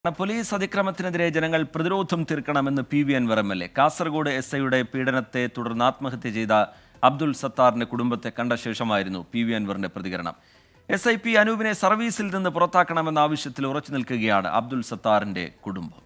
police അതിക്രമത്തിനെതിരെ ജനങ്ങൾ പ്രതിരോധം തീർക്കണമെന്ന് P V Anvar M L A Kasaragod S ഐയുടെ പീഡനത്തെ തുടർന്ന് ആത്മഹത്യ ചെയ്ത അബ്ദുൾ സത്താറിന്റെ കുടുംബത്തെ കണ്ട ശേഷമായിരുന്നു പി വി അൻവറിന്റെ പ്രതികരണം എസ് ഐ പി അനൂപിനെ സർവീസിൽ നിന്ന് പുറത്താക്കണമെന്ന ആവശ്യത്തിൽ ഉറച്ചു നിൽക്കുകയാണ് അബ്ദുൾ സത്താറിന്റെ കുടുംബം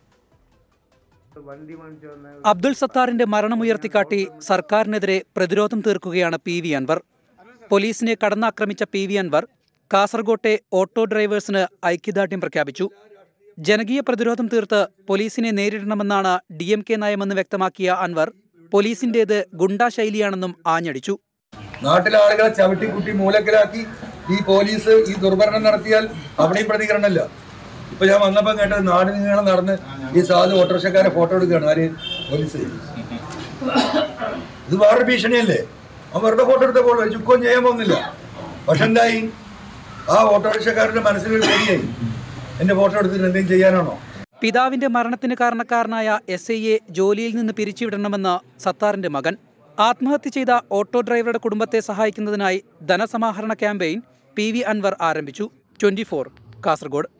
അബ്ദുൾ സത്താറിന്റെ മരണമുയർത്തിക്കാട്ടി സർക്കാരിനെതിരെ പ്രതിരോധം തീർക്കുകയാണ് പി വി അൻവർ പോലീസിനെ കടന്നാക്രമിച്ച പി വി അൻവർ കാസർകോട്ടെ ഓട്ടോ ഡ്രൈവേഴ്സിന് ഐക്യദാർഢ്യം പ്രഖ്യാപിച്ചു ജനകീയ പ്രതിരോധം തീർത്ത് പോലീസിനെ നേരിടണമെന്നാണ് ഡി എം കെ നയമെന്ന് വ്യക്തമാക്കിയ അൻവർ പോലീസിന്റേത് ഗുണ്ടാ ശൈലിയാണെന്നും ആഞ്ഞടിച്ചു നാട്ടിലെ ആളുകളെ ചവിട്ടിക്കുട്ടി മൂലക്കലാക്കി ഈ പോലീസ് ഈ ദുർഭരണം നടത്തിയാൽ അവിടെയും പ്രതികരണമില്ല ഇപ്പൊ ഞാൻ വന്നപ്പോ കേട്ടത് നാട് നീളം നടന്ന് ഈ സാധു ഓട്ടോറിക്ഷക്കാരെ ഫോട്ടോ എടുക്കുകയാണ് ആര് പോലീസ് ഇത് വേറൊരു ഭീഷണിയല്ലേ അവൻ വെറുതെ ഫോട്ടോ എടുത്തപ്പോൾ ചുക്കവും ചെയ്യാൻ പോകുന്നില്ല പക്ഷെ എന്തായി ആ ഓട്ടോറിക്ഷക്കാരുടെ മനസ്സിലൊരു പേടിയായി എന്റെ ഫോട്ടോ എടുത്തിട്ട് എന്തെങ്കിലും ചെയ്യാനാണോ പിതാവിന്റെ മരണത്തിന് കാരണക്കാരനായ എസ് ഐയെ ജോലിയിൽ നിന്ന് പിരിച്ചുവിടണമെന്ന് സത്താറിന്റെ മകൻ ആത്മഹത്യ ചെയ്ത ഓട്ടോ ഡ്രൈവറുടെ കുടുംബത്തെ സഹായിക്കുന്നതിനായി ധനസമാഹരണ ക്യാമ്പയിൻ പി വി അൻവർ ആരംഭിച്ചു ട്വന്റി കാസർഗോഡ്